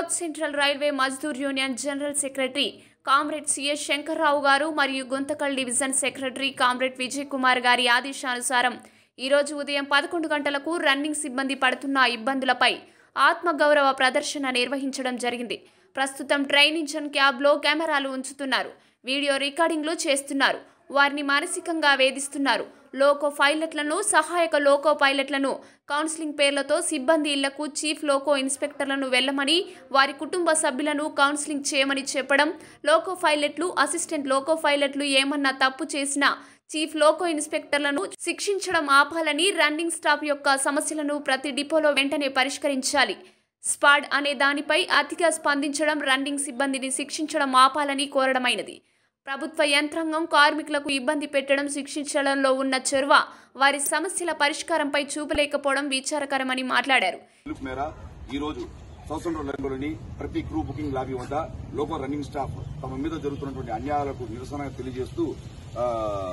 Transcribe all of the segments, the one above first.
south central railway Mazdoor union general secretary comrade CS Shankar Rao గారు మరియు Guntakal division secretary comrade Vijay Kumar గారి ఆదేశానుసారం ఈరోజు ఉదయం పదకొండు గంటలకు రన్నింగ్ సిబ్బంది పడుతున్న ఇబ్బందులపై ఆత్మగౌరవ ప్రదర్శన నిర్వహించడం జరిగింది ప్రస్తుతం ట్రైన్ ఇంజన్ క్యాబ్లో కెమెరాలు ఉంచుతున్నారు వీడియో రికార్డింగ్లు చేస్తున్నారు వారిని మానసికంగా వేధిస్తున్నారు లోకో పైలట్లను సహాయక లోకో పైలట్లను కౌన్సిలింగ్ పేర్లతో సిబ్బంది ఇళ్లకు చీఫ్ లోకో ఇన్స్పెక్టర్లను వెళ్లమని వారి కుటుంబ సభ్యులను కౌన్సిలింగ్ చేయమని చెప్పడం లోకో పైలట్లు అసిస్టెంట్ లోకో పైలట్లు ఏమన్నా తప్పు చేసినా చీఫ్ లోకో ఇన్స్పెక్టర్లను శిక్షించడం ఆపాలని రన్నింగ్ స్టాఫ్ యొక్క సమస్యలను ప్రతి డిపోలో వెంటనే పరిష్కరించాలి స్పాడ్ అనే దానిపై అతిగా స్పందించడం రన్నింగ్ సిబ్బందిని శిక్షించడం ఆపాలని కోరడమైనది ప్రభుత్వ యంత్రాంగం కార్మికులకు ఇబ్బంది పెట్టడం శిక్షించడంలో ఉన్న చొరవ వారి సమస్యల పరిష్కారంపై చూపలేకపోవడం విచారకరమని మాట్లాడారు పిలుపు మేర ఈ రోజు సౌసండ్ర రంగంలోని ప్రతి క్రూ బుకింగ్ లాబీ వద్ద లోకో రన్నింగ్ స్టాఫ్ తమ మీద జరుగుతున్నటువంటి అన్యాయాలకు నిరసన తెలియజేస్తూ ఆ,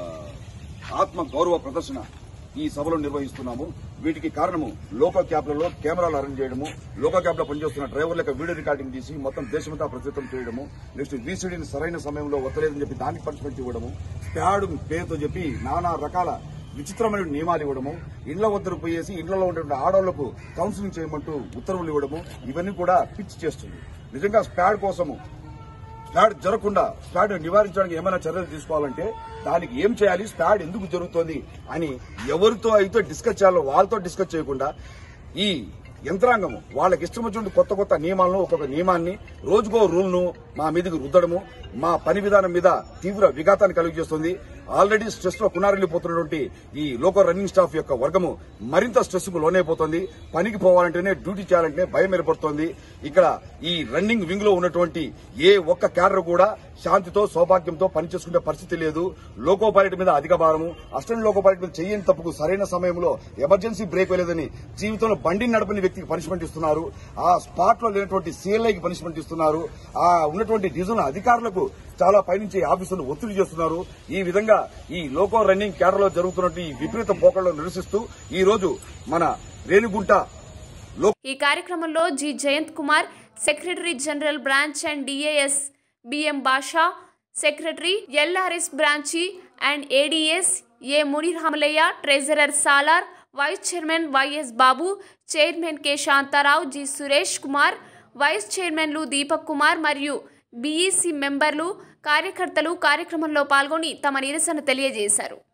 ఆత్మ గౌరవ ప్రదర్శన ఈ సభలో నిర్వహిస్తున్నాము వీటికి కారణము లోకల్ క్యాబ్లలో కెమెరాలు అరేంజ్ చేయడము లోకల్ క్యాబ్ లో పనిచేస్తున్న డ్రైవర్లకు వీడియో రికార్డింగ్ తీసి మొత్తం దేశమంతా ప్రచురితం చేయడము నెక్స్ట్ వీసీడీని సరైన సమయంలో వద్దలేదని చెప్పి దానికి పనిష్మెంట్ ఇవ్వడము స్పాడ్ పేరుతో చెప్పి నానా రకాల విచిత్రమైన నియమాలు ఇవ్వడము ఇండ్ల వద్దకు పోయేసి ఇండ్లలో ఉన్నటువంటి ఆడవాళ్లకు కౌన్సిలింగ్ చేయమంటూ ఉత్తర్వులు ఇవ్వడము ఇవన్నీ కూడా పిచ్చి చేస్తుంది నిజంగా స్పాడ్ కోసము స్పాడ్ జరగకుండా స్పాడ్ నివారించడానికి ఏమైనా చర్యలు తీసుకోవాలంటే దానికి ఏం చేయాలి స్పాడ్ ఎందుకు జరుగుతోంది అని ఎవరితో అయితే డిస్కస్ చేయాలో వాళ్ళతో డిస్కస్ చేయకుండా ఈ యంత్రాంగము వాళ్ళకి ఇష్టం వచ్చినట్టు కొత్త కొత్త నియమాలను ఒక్కొక్క నియమాన్ని రోజుకో రూల్ ను మా మీదకి రుద్దడము మా పని విధానం మీద తీవ్ర విఘాతాన్ని కలుగజేస్తుంది ఆల్రెడీ స్ట్రెస్ లో కునారిల్లిపోతున్నటువంటి ఈ లోకల్ రన్నింగ్ స్టాఫ్ యొక్క వర్గము మరింత స్ట్రెస్ కు లోనైపోతుంది పనికి పోవాలంటేనే డ్యూటీ చేయాలంటేనే భయం ఏర్పడుతోంది ఇక్కడ ఈ రన్నింగ్ వింగ్ లో ఉన్నటువంటి ఏ ఒక్క క్యాడర్ కూడా శాంతితో సౌభాగ్యంతో పనిచేసుకునే పరిస్థితి లేదు లోకో పైలట్ మీద అధిక భారము అసిస్టెంట్ లోకో పైలట్ మీద చెయ్యని తప్పుకు సరైన సమయంలో ఎమర్జెన్సీ బ్రేక్ వేయలేదని జీవితంలో బండిని నడపని వ్యక్తికి పనిష్మెంట్ ఇస్తున్నారు ఆ స్పాట్ లో లేనటువంటి సీఎల్ఐకి పనిష్మెంట్ ఇస్తున్నారు ఆ ఉన్నటువంటి డివిజన్ అధికారులకు చాలా పైనుంచి ఆఫీసులు ఒత్తిడి చేస్తున్నారు ఈ విధంగా ఈ లోకో రన్నింగ్ క్యాడర్ లో జరుగుతున్నటువంటి ఈ విపరీత పోకడలో నిరసిస్తూ ఈ రోజు మన రేణిగుంట లో ఈ కార్యక్రమంలో G Jayant Kumar secretary general branch and DAS BM Basha secretary LRS branch and ADS A Muniramalayya treasurer Salar vice chairman YS Babu chairman K Shantarao G Suresh Kumar vice చైర్మన్లు దీపక్ కుమార్ మరియు బీఈసీ మెంబర్లు కార్యకర్తలు కార్యక్రమంలో పాల్గొని తమ నిరసన తెలియజేశారు